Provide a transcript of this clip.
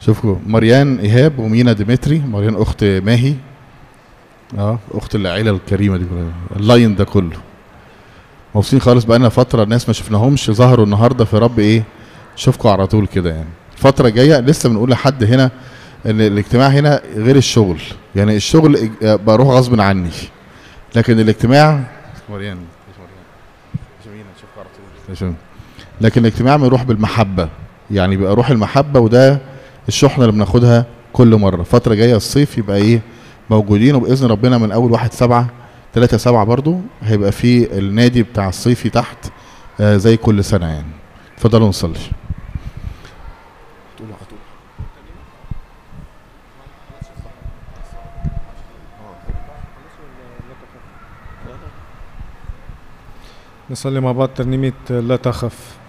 شوفوا مريان ايهاب ومينا ديمتري مريان اخت ماهي اه اخت العيله الكريمه دي كلها اللاين ده كله مبسوطين خالص بقالنا فتره الناس ما شفناهمش ظهروا النهارده في رب ايه شوفكم على طول كده يعني الفتره الجايه لسه بنقول لحد هنا ان الاجتماع هنا غير الشغل يعني الشغل إج- آه، بروح غصب عني لكن الاجتماع مريان عشان- لكن الاجتماع بنروح بالمحبه يعني بيبقى روح المحبه وده الشحنه اللي بناخدها كل مره فتره جايه الصيف يبقى ايه موجودين وباذن ربنا من اول واحد سبعة تلاتة سبعة برضو هيبقى في النادي بتاع الصيفي تحت آه زي كل سنه يعني اتفضلوا نصلي نصلي مع بعض ترنيمة لا تخف